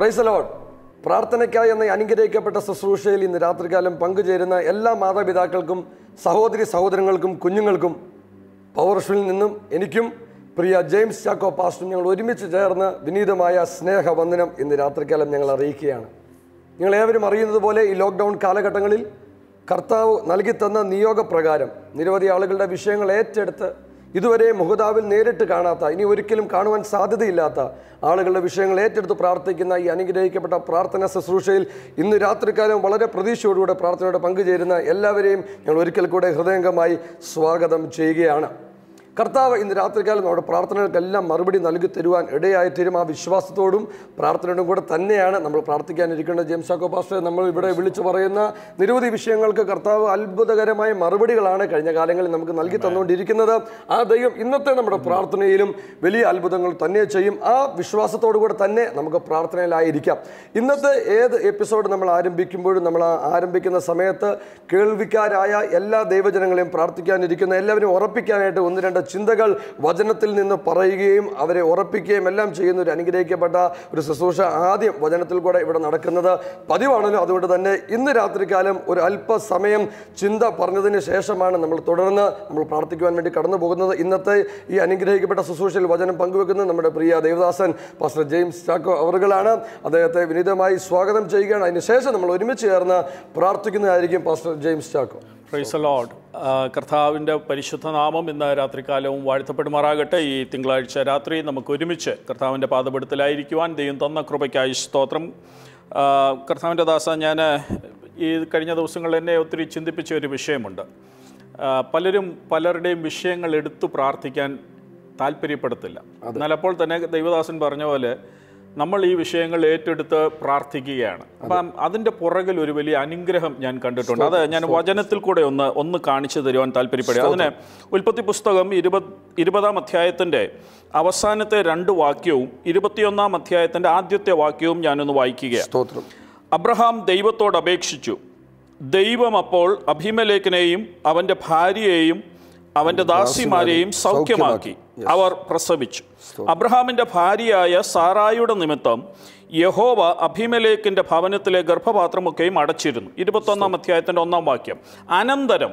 പ്രൈസലോഡ് പ്രാർത്ഥനയ്ക്കായി എന്ന അനുഗ്രഹിക്കപ്പെട്ട ശുശ്രൂഷയിൽ ഇന്ന് രാത്രികാലം പങ്കുചേരുന്ന എല്ലാ മാതാപിതാക്കൾക്കും സഹോദരി സഹോദരങ്ങൾക്കും കുഞ്ഞുങ്ങൾക്കും പവർഷിൽ നിന്നും എനിക്കും പ്രിയ ജെയിംസ് ചാക്കോ പാസ്റ്ററും ഞങ്ങൾ ഒരുമിച്ച് ചേർന്ന് വിനീതമായ സ്നേഹവന്ദനം ഇന്ന് രാത്രികാലം ഞങ്ങൾ അറിയിക്കുകയാണ് നിങ്ങൾ ഏവരും അറിയുന്നത് പോലെ ഈ ലോക്ക്ഡൗൺ കാലഘട്ടങ്ങളിൽ കർത്താവ് നൽകി തന്ന നിയോഗപ്രകാരം നിരവധി ആളുകളുടെ വിഷയങ്ങൾ ഏറ്റെടുത്ത് ഇതുവരെ മുഹതാവിൽ നേരിട്ട് കാണാത്ത ഇനി ഒരിക്കലും കാണുവാൻ സാധ്യതയില്ലാത്ത ആളുകളുടെ വിഷയങ്ങൾ ഏറ്റെടുത്ത് പ്രാർത്ഥിക്കുന്ന ഈ അനുഗ്രഹിക്കപ്പെട്ട പ്രാർത്ഥന ശുശ്രൂഷയിൽ ഇന്ന് രാത്രികാലം വളരെ പ്രതീക്ഷയോടുകൂടെ പ്രാർത്ഥനയോടെ പങ്കുചേരുന്ന എല്ലാവരെയും ഞങ്ങൾ ഒരിക്കൽ കൂടെ ഹൃദയംഗമായി സ്വാഗതം ചെയ്യുകയാണ് കർത്താവ് ഇന്ന് രാത്രികാലം നമ്മുടെ പ്രാർത്ഥനകൾക്കെല്ലാം മറുപടി നൽകി തരുവാൻ ഇടയായി തരും ആ വിശ്വാസത്തോടും പ്രാർത്ഥനയോടും കൂടെ തന്നെയാണ് നമ്മൾ പ്രാർത്ഥിക്കാനിരിക്കേണ്ടത് ജെയിംസ് ആക്കോ പാസ്റ്റർ നമ്മൾ ഇവിടെ വിളിച്ചു പറയുന്ന നിരവധി വിഷയങ്ങൾക്ക് കർത്താവ് അത്ഭുതകരമായ മറുപടികളാണ് കഴിഞ്ഞ കാലങ്ങളിൽ നമുക്ക് നൽകി തന്നുകൊണ്ടിരിക്കുന്നത് ആ ദൈവം ഇന്നത്തെ നമ്മുടെ പ്രാർത്ഥനയിലും വലിയ അത്ഭുതങ്ങൾ തന്നെ ചെയ്യും ആ വിശ്വാസത്തോടു കൂടെ തന്നെ നമുക്ക് പ്രാർത്ഥനയിലായിരിക്കാം ഇന്നത്തെ ഏത് എപ്പിസോഡ് നമ്മൾ ആരംഭിക്കുമ്പോഴും നമ്മൾ ആ ആരംഭിക്കുന്ന സമയത്ത് കേൾവിക്കാരായ എല്ലാ ദൈവജനങ്ങളെയും പ്രാർത്ഥിക്കാനിരിക്കുന്ന എല്ലാവരും ഉറപ്പിക്കാനായിട്ട് ഒന്ന് രണ്ട് ചിന്തകൾ വചനത്തിൽ നിന്ന് പറയുകയും അവരെ ഉറപ്പിക്കുകയും എല്ലാം ചെയ്യുന്ന ഒരു അനുഗ്രഹിക്കപ്പെട്ട ഒരു ശുശ്രൂഷ ആദ്യം വചനത്തിൽ കൂടെ ഇവിടെ നടക്കുന്നത് പതിവാണല്ലോ അതുകൊണ്ട് തന്നെ ഇന്ന് രാത്രികാലം ഒരു അല്പസമയം ചിന്ത പറഞ്ഞതിന് ശേഷമാണ് നമ്മൾ തുടർന്ന് നമ്മൾ പ്രാർത്ഥിക്കുവാൻ വേണ്ടി കടന്നു പോകുന്നത് ഇന്നത്തെ ഈ അനുഗ്രഹിക്കപ്പെട്ട ശുശ്രൂഷയിൽ വചനം പങ്കുവെക്കുന്നത് നമ്മുടെ പ്രിയ ദേവദാസൻ പാസ്റ്റർ ജെയിംസ് ചാക്കോ അവറുകളാണ് അദ്ദേഹത്തെ വിനീതമായി സ്വാഗതം ചെയ്യുകയാണ് അതിന് ശേഷം നമ്മൾ ഒരുമിച്ച് ചേർന്ന് പ്രാർത്ഥിക്കുന്നതായിരിക്കും pastor James Chacko praise Lord കർത്താവിൻ്റെ പരിശുദ്ധ നാമം ഇന്ന് രാത്രികാലവും വാഴ്ത്തപ്പെടുമാറാകട്ടെ ഈ തിങ്കളാഴ്ച രാത്രി നമുക്ക് ഒരുമിച്ച് കർത്താവിൻ്റെ പാദപെടുത്തലായിരിക്കുവാൻ ദൈവം തന്ന കൃപയ്ക്കായി സ്തോത്രം ആ, കർത്താവിൻ്റെ ദാസ ഞാൻ ഈ കഴിഞ്ഞ ദിവസങ്ങളിൽ എന്നെ ഒത്തിരി ചിന്തിപ്പിച്ച ഒരു വിഷയമുണ്ട് ആ, പലരും പലരുടെയും വിഷയങ്ങൾ എടുത്തു പ്രാർത്ഥിക്കാൻ താല്പര്യപ്പെടുത്തില്ല എന്നാൽ അപ്പോൾ തന്നെ ദൈവദാസൻ പറഞ്ഞ പോലെ നമ്മൾ ഈ വിഷയങ്ങൾ ഏറ്റെടുത്ത് പ്രാർത്ഥിക്കുകയാണ് അപ്പം അതിൻ്റെ പുറകിൽ ഒരു വലിയ അനുഗ്രഹം ഞാൻ കണ്ടിട്ടുണ്ട് അത് ഞാൻ വചനത്തിൽ കൂടെ ഒന്ന് ഒന്ന് കാണിച്ചു തരുവാൻ താല്പര്യപ്പെടുക അതിന് ഉൽപ്പത്തി പുസ്തകം ഇരുപത് ഇരുപതാം അധ്യായത്തിൻ്റെ അവസാനത്തെ രണ്ട് വാക്യവും ഇരുപത്തിയൊന്നാം അധ്യായത്തിൻ്റെ ആദ്യത്തെ വാക്യവും ഞാനൊന്ന് വായിക്കുകയാണ് സ്തോത്രം അബ്രഹാം ദൈവത്തോട് അപേക്ഷിച്ചു ദൈവം അപ്പോൾ അഭിമലേഖനെയും അവൻ്റെ ഭാര്യയെയും അവൻ്റെ ദാസിമാരെയും സൗഖ്യമാക്കി അവർ പ്രസവിച്ചു അബ്രഹാമിൻ്റെ ഭാര്യയായ സാറായുടെ നിമിത്തം യഹോവ അഭിമലേഖിൻ്റെ ഭവനത്തിലെ ഗർഭപാത്രമൊക്കെയും അടച്ചിരുന്നു ഇരുപത്തൊന്നാം അധ്യായത്തിൻ്റെ ഒന്നാം വാക്യം അനന്തരം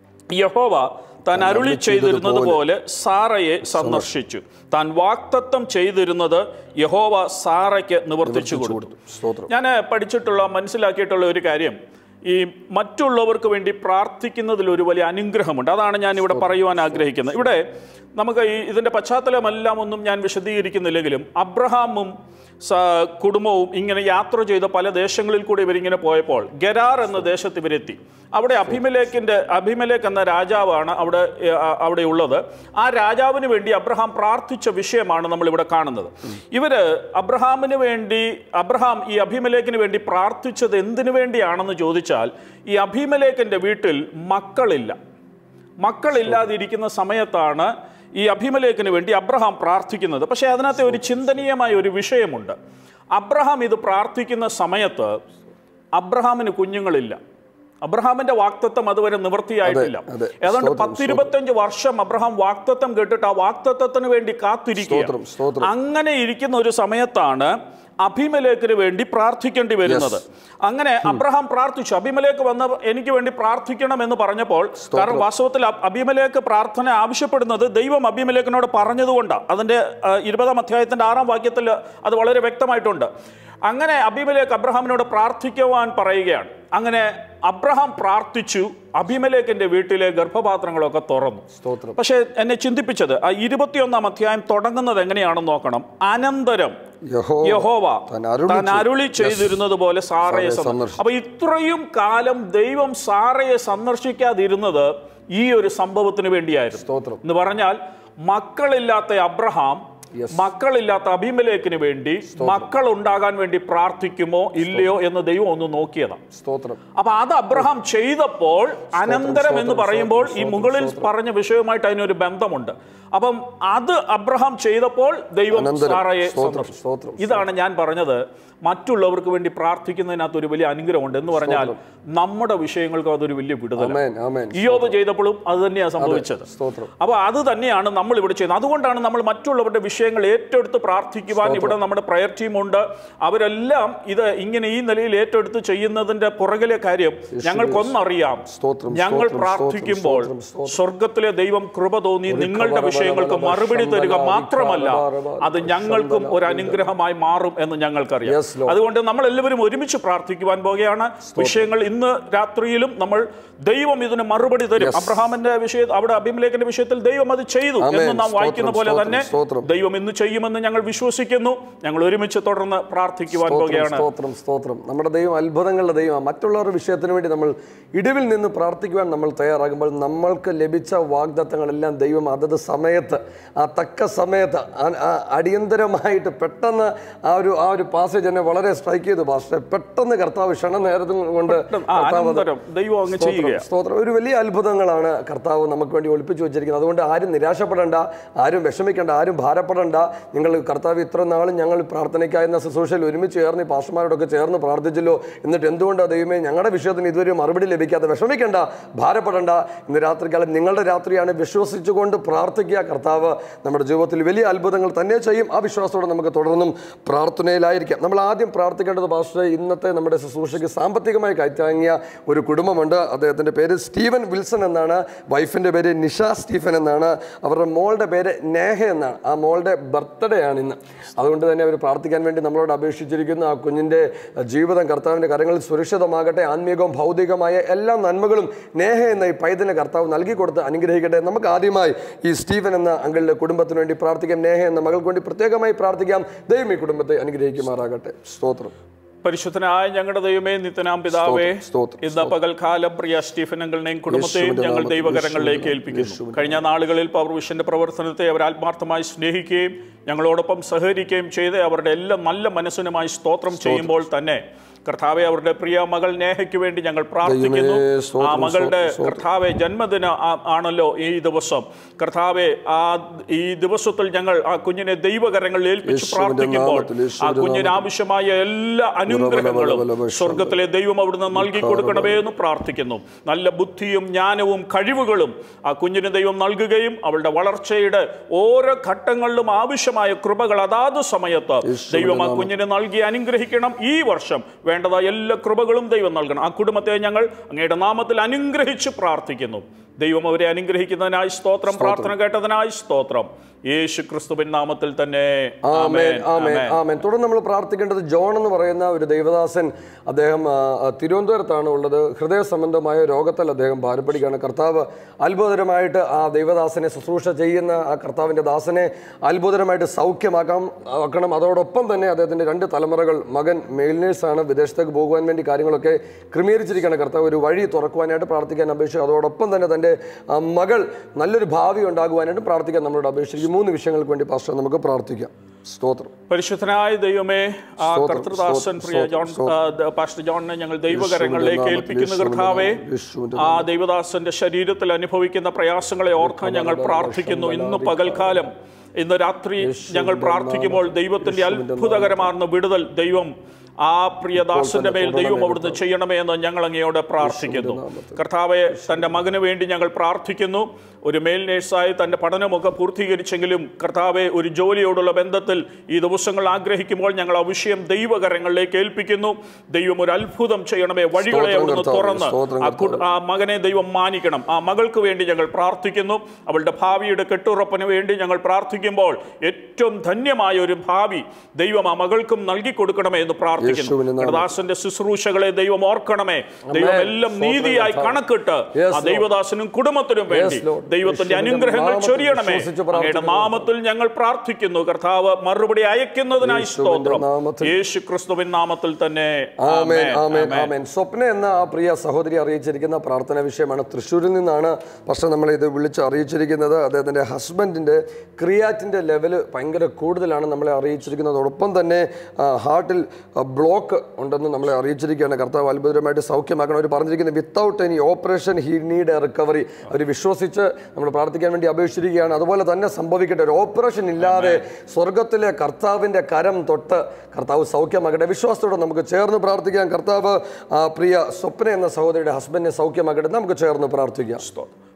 യഹോവ താൻ അരുളി ചെയ്തിരുന്നത് പോലെ സാറയെ സന്ദർശിച്ചു താൻ വാക്തത്വം ചെയ്തിരുന്നത് യഹോവ സാറയ്ക്ക് നിവർത്തിച്ചു കൊടുത്തു സ്തോത്രം ഞാൻ പഠിച്ചിട്ടുള്ള മനസ്സിലാക്കിയിട്ടുള്ള ഒരു കാര്യം ഈ മറ്റുള്ളവർക്ക് വേണ്ടി പ്രാർത്ഥിക്കുന്നതിൽ ഒരു വലിയ അനുഗ്രഹമുണ്ട് അതാണ് ഞാൻ ഇവിടെ പറയുവാൻ ആഗ്രഹിക്കുന്നത് ഇവിടെ നമുക്ക് ഈ ഇതിൻ്റെ പശ്ചാത്തലമെല്ലാം ഒന്നും ഞാൻ വിശദീകരിക്കുന്നില്ലെങ്കിലും അബ്രഹാമും സ- കുടുംബവും ഇങ്ങനെ യാത്ര ചെയ്ത പല ദേശങ്ങളിൽ കൂടി ഇവരിങ്ങനെ പോയപ്പോൾ ഗരാർ എന്ന ദേശത്ത് ഇവരെത്തി അവിടെ അഭിമലേഖിൻ്റെ അഭിമലേഖ് എന്ന രാജാവാണ് അവിടെ ഏ, ആ, അവിടെ ഉള്ളത് ആ രാജാവിന് വേണ്ടി അബ്രഹാം പ്രാർത്ഥിച്ച വിഷയമാണ് നമ്മൾ ഇവിടെ കാണുന്നത് ഇവര് അബ്രഹാമിന് വേണ്ടി അബ്രഹാം ഈ അഭിമലേഖിന് വേണ്ടി പ്രാർത്ഥിച്ചത് എന്തിനു വേണ്ടിയാണെന്ന് ചോദിച്ചാൽ ഈ അഭിമലേഖിൻ്റെ വീട്ടിൽ മക്കളില്ല മക്കളില്ലാതിരിക്കുന്ന സമയത്താണ് ഈ അഭിമലേഖിന് വേണ്ടി അബ്രഹാം പ്രാർത്ഥിക്കുന്നത് പക്ഷേ അതിനകത്ത് ഒരു ചിന്തനീയമായ ഒരു വിഷയമുണ്ട് അബ്രഹാം ഇത് പ്രാർത്ഥിക്കുന്ന സമയത്ത് അബ്രഹാമിന് കുഞ്ഞുങ്ങളില്ല അബ്രഹാമിന്റെ വാക്തത്വം അതുവരെ നിവൃത്തിയായിട്ടില്ല അതെ. ഏതാണ്ട് പത്തിരുപത്തഞ്ച് വർഷം അബ്രഹാം വാക്തത്വം കേട്ടിട്ട് ആ വാക്തത്വത്തിന് വേണ്ടി കാത്തിരിക്കുക സ്തോത്രം സ്തോത്രം അങ്ങനെ ഇരിക്കുന്ന ഒരു സമയത്താണ് അഭിമലേഖിന് വേണ്ടി പ്രാർത്ഥിക്കേണ്ടി വരുന്നത് അങ്ങനെ അബ്രഹാം പ്രാർത്ഥിച്ചു അഭിമലേക്ക് വന്ന് എനിക്ക് വേണ്ടി പ്രാർത്ഥിക്കണം എന്ന് പറഞ്ഞപ്പോൾ കാരണം വാസ്തവത്തിൽ അബ്- അഭിമലേക്ക് പ്രാർത്ഥന ആവശ്യപ്പെടുന്നത് ദൈവം അഭിമലേഖിനോട് പറഞ്ഞതുകൊണ്ടാണ് അതിന്റെ ആ, ഇരുപതാം അധ്യായത്തിന്റെ ആറാം വാക്യത്തിൽ അത് വളരെ വ്യക്തമായിട്ടുണ്ട് അങ്ങനെ അഭിമലേക്ക് അബ്രഹാമിനോട് പ്രാർത്ഥിക്കുവാൻ പറയുകയാണ് അങ്ങനെ അബ്രഹാം പ്രാർത്ഥിച്ചു അഭിമലേഖിന്റെ വീട്ടിലെ ഗർഭപാത്രങ്ങളൊക്കെ തുറന്നു സ്തോത്രം പക്ഷേ എന്നെ ചിന്തിപ്പിച്ചത് ആ ഇരുപത്തിയൊന്നാം അധ്യായം തുടങ്ങുന്നത് എങ്ങനെയാണെന്ന് നോക്കണം അനന്തരം യഹോവ യഹോവ താൻ അരുളി താൻ അരുളി ചെയ്തിരുന്നത് പോലെ സാറയെ സാറയെ സന്ദർശിച്ചു അപ്പൊ ഇത്രയും കാലം ദൈവം സാറയെ സന്ദർശിക്കാതിരുന്നത് ഈ ഒരു സംഭവത്തിന് വേണ്ടിയായിരുന്നു സ്തോത്രം എന്ന് പറഞ്ഞാൽ മക്കളില്ലാത്ത അബ്രഹാം മക്കളില്ലാത്ത അഭിമലേഖിന് വേണ്ടി മക്കൾ ഉണ്ടാകാൻ വേണ്ടി പ്രാർത്ഥിക്കുമോ ഇല്ലയോ എന്ന് ദൈവം ഒന്ന് നോക്കിയതാണ് സ്തോത്രം അപ്പൊ അത് അബ്രഹാം ചെയ്തപ്പോൾ അനന്തരം എന്ന് പറയുമ്പോൾ ഈ മുകളിൽ പറഞ്ഞ വിഷയവുമായിട്ട് അതിനൊരു ബന്ധമുണ്ട് അപ്പം അത് അബ്രഹാം ചെയ്തപ്പോൾ ദൈവം അനന്തരം. സാറയെ സ്തോത്രം, സന്ദർശിച്ചു. സ്തോത്രം, ഇതാണ് ഞാൻ പറഞ്ഞത് മറ്റുള്ളവർക്ക് വേണ്ടി പ്രാർത്ഥിക്കുന്നതിനകത്ത് ഒരു വലിയ അനുഗ്രഹമുണ്ട് എന്ന് പറഞ്ഞാൽ നമ്മുടെ വിഷയങ്ങൾക്ക് അതൊരു വലിയ വിടുതല ആമേൻ ആമേൻ ഇയോബ് ചെയ്തപ്പോഴും അത് തന്നെയാണ് സംഭവിച്ചത് സ്തോത്രം അപ്പോൾ അത് തന്നെയാണ് നമ്മൾ ഇവിടെ ചെയ്യുന്നത് അതുകൊണ്ടാണ് നമ്മൾ മറ്റുള്ളവരുടെ വിഷയം വിഷയങ്ങൾ ഏറ്റെടുത്ത് പ്രാർത്ഥിക്കുവാൻ ഇവിടെ നമ്മുടെ പ്രയർ ടീമുണ്ട് അവരെല്ലാം ഇത് ഇങ്ങനെ ഈ നിലയിൽ ഏറ്റെടുത്ത് ചെയ്യുന്നതിന്റെ പുറകിലെ കാര്യം ഞങ്ങൾക്കൊന്നറിയാം സ്തോത്രം, ഞങ്ങൾ സ്തോത്രം, പ്രാർത്ഥിക്കുമ്പോൾ സ്തോത്രം, സ്തോത്രം. സ്വർഗത്തിലെ ദൈവം കൃപ തോന്നി നിങ്ങളുടെ വിഷയങ്ങൾക്ക് മറുപടി തരിക മാത്രമല്ല അത് ഞങ്ങൾക്കും ഒരു അനുഗ്രഹമായി മാറും എന്ന് ഞങ്ങൾക്കറിയാം Yes, Lord. അതുകൊണ്ട് നമ്മൾ എല്ലാവരും ഒരുമിച്ച് പ്രാർത്ഥിക്കുവാൻ പോകുകയാണ് വിഷയങ്ങൾ ഇന്ന് രാത്രിയിലും നമ്മൾ ദൈവം ഇതിന് മറുപടി തരും അബ്രഹാമിന്റെ വിഷയ അവിടെ അഭിമലേഖന്റെ വിഷയത്തിൽ ദൈവം അത് ചെയ്തു Amen. എന്ന് നാം വായിക്കുന്ന സ്തോത്രം, പോലെ സ്തോത്രം, തന്നെ സ്തോത്രം. ദൈവം ഇന്ന് ചെയ്യുമെന്ന് ഞങ്ങൾ വിശ്വസിക്കുന്നു ഞങ്ങൾ ഒരുമിച്ച് തുടർന്ന് പ്രാർത്ഥിക്കുവാൻ സ്തോത്രം പോകുകയാണ് സ്തോത്രം സ്തോത്രം നമ്മുടെ ദൈവം അത്ഭുതങ്ങളുടെ ദൈവം മറ്റുള്ളവരുടെ വിഷയത്തിന് വേണ്ടി നമ്മൾ ഇടിവിൽ നിന്ന് പ്രാർത്ഥിക്കുവാൻ നമ്മൾ തയ്യാറാകുമ്പോൾ നമ്മൾക്ക് ലഭിച്ച വാഗ്ദത്തങ്ങളെല്ലാം ദൈവം അതത് സമയത്ത് ആ തക്ക സമയത്ത് ആ- ആ അടിയന്തരമായിട്ട് പെട്ടെന്ന് ആ ഒരു ആ ഒരു പാസേജ് എന്നെ വളരെ സ്ട്രൈക്ക് ചെയ്തു പാസ്റ്റർ പെട്ടെന്ന് കർത്താവ് ക്ഷണ നേരത്തും കൊണ്ട് ആ കർത്താവ് അത് അനന്തരം ദൈവം അങ്ങ് സ്തോത്രം, ചെയ്യുക സ്തോത്രം ഒരു വലിയ അത്ഭുതങ്ങളാണ് കർത്താവ് നമുക്ക് വേണ്ടി ഒളിപ്പിച്ചു വെച്ചിരിക്കുന്നത് അതുകൊണ്ട് ആരും നിരാശപ്പെടേണ്ട ആരും വിഷമിക്കേണ്ട ആരും ഭാരപ്പെടേണ്ട നിങ്ങൾ കർത്താവ് ഇത്ര നാളും ഞങ്ങൾ പ്രാർത്ഥനയ്ക്കായിരുന്ന ശുശ്രൂഷയിൽ ഒരുമിച്ച് ചേർന്ന് ഈ പാസ്റ്റർമാരോടൊക്കെ ചേർന്ന് പ്രാർത്ഥിച്ചല്ലോ എന്നിട്ട് എന്തുകൊണ്ടാണ് ദൈവമേ ഞങ്ങളുടെ വിഷയത്തിന് ഇതുവരെ മറുപടി ലഭിക്കാതെ വിഷമിക്കേണ്ട ഭാരപ്പെടേണ്ട ഇന്ന് രാത്രികാലം നിങ്ങളുടെ രാത്രിയാണ് വിശ്വസിച്ചുകൊണ്ട് പ്രാർത്ഥിക്കുക കർത്താവ് നമ്മുടെ ജീവിതത്തിൽ വലിയ അത്ഭുതങ്ങൾ തന്നെ ചെയ്യും ആ വിശ്വാസത്തോടെ നമുക്ക് തുടർന്നും പ്രാർത്ഥനയിലായിരിക്കാം നമ്മൾ ആദ്യം പ്രാർത്ഥിക്കേണ്ടത് പാസ്റ്റർ ഇന്നത്തെ നമ്മുടെ ശുശ്രൂഷയ്ക്ക് സാമ്പത്തികമായി കൈത്താങ്ങിയ ഒരു കുടുംബമുണ്ട് അദ്ദേഹത്തിൻ്റെ പേര് സ്റ്റീവൻ വിൽസൺ എന്നാണ് വൈഫിൻ്റെ പേര് നിഷ സ്റ്റീഫൻ എന്നാണ് അവരുടെ മോളുടെ പേര് നേഹ എന്നാണ് ആ മോളുടെ ബർത്ത്ഡേ ആണ് ഇന്ന് അതുകൊണ്ട് തന്നെ അവർ പ്രാർത്ഥിക്കാൻ വേണ്ടി നമ്മളോട് അപേക്ഷിച്ചിരിക്കുന്നു ആ കുഞ്ഞിൻ്റെ ജീവിതം കർത്താവിൻ്റെ കരങ്ങളിൽ സുരക്ഷിതമാകട്ടെ ആത്മീയവും ഭൗതികമായ എല്ലാ നന്മകളും നേഹ എന്ന ഈ പൈതലിന് കർത്താവ് നൽകി കൊടുത്ത് അനുഗ്രഹിക്കട്ടെ നമുക്ക് ആദ്യമായി ഈ സ്റ്റീഫൻ എന്ന അങ്കിളിൻ്റെ കുടുംബത്തിന് വേണ്ടി പ്രാർത്ഥിക്കാം നേഹ എന്ന മകൾക്ക് വേണ്ടി പ്രത്യേകമായി പ്രാർത്ഥിക്കാം ദൈവം ഈ കുടുംബത്തെ അനുഗ്രഹിക്കുമാറാകട്ടെ സ്തോത്രം പരിശുദ്ധനായ ഞങ്ങളുടെ ദൈവമേ നിത്യനാം പിതാവേ സ്തോത്രം, സ്തോത്രം, ഇന്ന് പകൽക്കാലം പ്രിയ സ്റ്റീഫനങ്ങളുടെയും കുടുംബത്തെയും യേശുവിന്റെ ഞങ്ങൾ നാമത്തിൽ, ദൈവകരങ്ങളിലേക്ക് യേശുവിന്റെ ഏൽപ്പിക്കുന്നു കഴിഞ്ഞ നാളുകളിൽ പവർ വിഷന്റെ പ്രവർത്തനത്തെ അവർ ആത്മാർത്ഥമായി സ്നേഹിക്കുകയും ഞങ്ങളോടൊപ്പം സഹകരിക്കുകയും ചെയ്ത് അവരുടെ എല്ലാ നല്ല മനസ്സിനുമായി സ്തോത്രം ചെയ്യുമ്പോൾ തന്നെ കർത്താവെ അവരുടെ പ്രിയ മകൾ നേഹയ്ക്ക് വേണ്ടി ഞങ്ങൾ പ്രാർത്ഥിക്കുന്നു ദൈവമേ, സ്തോത്രം, ആ മകളുടെ സ്തോത്രം. കർത്താവെ ജന്മദിന ആ- ആണല്ലോ ഈ ദിവസം കർത്താവെ ആ ഈ ദിവസത്തിൽ ഞങ്ങൾ ആ കുഞ്ഞിനെ ദൈവകരങ്ങളിൽ ഏൽപ്പിച്ച് യേശുവിന്റെ പ്രാർത്ഥിക്കുമ്പോൾ നാമത്തിൽ, ആ യേശുവിന്റെ കുഞ്ഞിന് ആവശ്യമായ എല്ലാ അനുഗ്രഹങ്ങളും ബലബല സ്വർഗത്തിലെ ദൈവം അവിടുന്ന് നൽകി കൊടുക്കണമേ എന്ന് പ്രാർത്ഥിക്കുന്നു നല്ല ബുദ്ധിയും ജ്ഞാനവും കഴിവുകളും ആ കുഞ്ഞിന് ദൈവം നൽകുകയും അവളുടെ വളർച്ചയുടെ ഓരോ ഘട്ടങ്ങളിലും ആവശ്യമായ കൃപകൾ അതാത് സമയത്ത് ദൈവം ആ കുഞ്ഞിന് നൽകി അനുഗ്രഹിക്കണം ഈ വർഷം വേണ്ടതായ എല്ലാ കൃപകളും ദൈവം നൽകണം ആ കുടുംബത്തെ ഞങ്ങൾ അങ്ങയുടെ നാമത്തിൽ അനുഗ്രഹിച്ച് പ്രാർത്ഥിക്കുന്നു ദൈവം അവരെ അനുഗ്രഹിക്കുന്നതിനായി സ്തോത്രം പ്രാർത്ഥന കേട്ടതിനായി സ്തോത്രം യേശു ക്രിസ്തുവിൻ നാമത്തിൽ തന്നെ ആമേൻ ആമേൻ ആമേൻ ആമേൻ ആമേൻ തുടർന്ന് നമ്മൾ പ്രാർത്ഥിക്കേണ്ടത് ജോൺ എന്ന് പറയുന്ന ഒരു ദൈവദാസൻ അദ്ദേഹം ആ, ആ, തിരുവനന്തപുരത്താണ് ഉള്ളത് ഹൃദയ സംബന്ധമായ രോഗത്തിൽ അദ്ദേഹം ഭാരപ്പെടുകയാണ് കർത്താവ് അത്ഭുതകരമായിട്ട് ആ ദൈവദാസനെ ശുശ്രൂഷ ചെയ്യുന്ന ആ കർത്താവിൻ്റെ ദാസനെ അത്ഭുതകരമായിട്ട് സൗഖ്യമാക്കാം ആക്കണം അതോടൊപ്പം തന്നെ അദ്ദേഹത്തിൻ്റെ രണ്ട് തലമുറകൾ മകൻ മെയിൽനേഴ്സാണ് വിദേശത്തേക്ക് പോകുവാൻ വേണ്ടി കാര്യങ്ങളൊക്കെ ക്രമീകരിച്ചിരിക്കുകയാണ് കർത്താവ് ഒരു വഴി തുറക്കുവാനായിട്ട് പ്രാർത്ഥിക്കാൻ അപേക്ഷിച്ചു അതോടൊപ്പം തന്നെ തൻ്റെ ആ, മകൾ നല്ലൊരു ഭാവി ഉണ്ടാകുവാനായിട്ട് പ്രാർത്ഥിക്കാൻ നമ്മളോട് അപേക്ഷിച്ചു മൂന്ന് വിഷയങ്ങൾക്ക് വേണ്ടി പാസ്റ്റർ നമുക്ക് പ്രാർത്ഥിക്കാം സ്തോത്രം പരിശുദ്ധനായ ദൈവമേ ആ സ്തോത്രം, കർത്തൃദാസൻ സ്തോത്രം, പ്രിയ ജോൺ സ്തോത്രം. ആ, ദ- പാസ്റ്റർ ജോണിനെ ഞങ്ങൾ ദൈവകരങ്ങളിലേക്ക് യേശുവിന്റെ ഏൽപ്പിക്കുന്ന നാമത്തിൽ, കർത്താവേ യേശുവിന്റെ ആ ദൈവദാസന്റെ ശരീരത്തിൽ അനുഭവിക്കുന്ന പ്രയാസങ്ങളെ ഓർത്ത് ഞങ്ങൾ പ്രാർത്ഥിക്കുന്നു ഇന്ന് പകൽക്കാലം ഇന്ന് രാത്രി ഞങ്ങൾ പ്രാർത്ഥിക്കുമ്പോൾ ദൈവത്തിന്റെ അത്ഭുതകരമാർന്ന വിടുതൽ ദൈവം ആ പ്രിയദാസന്റെ മേൽ ദൈവം അവിടുന്ന് ചെയ്യണമേ എന്ന് ഞങ്ങൾ അങ്ങയോട് പ്രാർത്ഥിക്കുന്നു കർത്താവെ തന്റെ മകന് വേണ്ടി ഞങ്ങൾ പ്രാർത്ഥിക്കുന്നു ഒരു മേൽ നേഴ്സായി തന്റെ പഠനമൊക്കെ പൂർത്തീകരിച്ചെങ്കിലും കർത്താവെ ഒരു ജോലിയോടുള്ള ബന്ധത്തിൽ ഈ ദിവസങ്ങൾ ആഗ്രഹിക്കുമ്പോൾ ഞങ്ങൾ ആ വിഷയം ദൈവകരങ്ങളിലേക്ക് ഏൽപ്പിക്കുന്നു ദൈവം ഒരു അത്ഭുതം ചെയ്യണമേ വഴികളെ സ്തോത്രം അവിടുന്ന് കർത്താവേ, തുറന്ന് സ്തോത്രം ആ കു- ആ മകനെ ദൈവം മാനിക്കണം ആ മകൾക്ക് വേണ്ടി ഞങ്ങൾ പ്രാർത്ഥിക്കുന്നു അവളുടെ ഭാവിയുടെ കെട്ടുറപ്പിന് വേണ്ടി ഞങ്ങൾ പ്രാർത്ഥിക്കുമ്പോൾ ഏറ്റവും ധന്യമായ ഒരു ഭാവി ദൈവം ആ മകൾക്കും നൽകി കൊടുക്കണമേ എന്ന് പ്രാർത്ഥിക്കുന്നു യേശുവിന്റെ നാമത്തിൽ. കടദാസന്റെ ശുശ്രൂഷകളെ ദൈവം ഓർക്കണമേ ദൈവം എല്ലാം സ്തോത്രം നീതിയായി കർത്താവേ. കണക്കിട്ട് Yes, ആ Lord. ദൈവദാസനും കുടുംബത്തിനും വേണ്ടി Yes, Lord. ദൈവത്തിന്റെ യേശുവിന്റെ അനുഗ്രഹങ്ങൾ നാമത്തിൽ ചൊരിയണമേ വിശ്വസിച്ച് അങ്ങയുടെ പ്രാർത്ഥിക്കുന്നു. നാമത്തിൽ ഞങ്ങൾ പ്രാർത്ഥിക്കുന്നു കർത്താവ് മറുപടി അയക്കുന്നതിനായി യേശുവിന്റെ സ്തോത്രം നാമത്തിൽ. യേശു ക്രിസ്തുവിൻ നാമത്തിൽ തന്നെ ആമേൻ ആമേൻ, ആമേൻ ആമേൻ. ആമേൻ സ്വപ്ന എന്ന ആ പ്രിയ സഹോദരി അറിയിച്ചിരിക്കുന്ന പ്രാർത്ഥന വിഷയമാണ് തൃശ്ശൂരിൽ നിന്നാണ് പക്ഷെ നമ്മൾ ഇത് വിളിച്ച് അറിയിച്ചിരിക്കുന്നത് അദ്ദേഹത്തിൻ്റെ ഹസ്ബൻഡിൻ്റെ ക്രിയാറ്റിൻ്റെ ലെവൽ ഭയങ്കര കൂടുതലാണ് നമ്മളെ അറിയിച്ചിരിക്കുന്നതോടൊപ്പം തന്നെ ആ, ഹാർട്ടിൽ ആ, ബ്ലോക്ക് ഉണ്ടെന്ന് നമ്മളെ അറിയിച്ചിരിക്കുകയാണ് കർത്താവ് അത്ഭുതമായിട്ട് സൗഖ്യമാക്കണം അവർ പറഞ്ഞിരിക്കുന്നത് without any operation he need a recovery അവർ വിശ്വസിച്ച് നമ്മൾ പ്രാർത്ഥിക്കാൻ വേണ്ടി അപേക്ഷിച്ചിരിക്കുകയാണ് അതുപോലെ തന്നെ സംഭവിക്കട്ടെ ഒരു ഓപ്പറേഷൻ ഇല്ലാതെ സ്വർഗത്തിലെ കർത്താവിൻ്റെ കരം തൊട്ട് കർത്താവ് സൗഖ്യമാകട്ടെ വിശ്വാസത്തോടെ നമുക്ക് ചേർന്ന് പ്രാർത്ഥിക്കാം കർത്താവ് ആ പ്രിയ സ്വപ്ന എന്ന സഹോദരിയുടെ ഹസ്ബൻഡിനെ സൗഖ്യമാകട്ടെ നമുക്ക് ചേർന്ന് പ്രാർത്ഥിക്കാം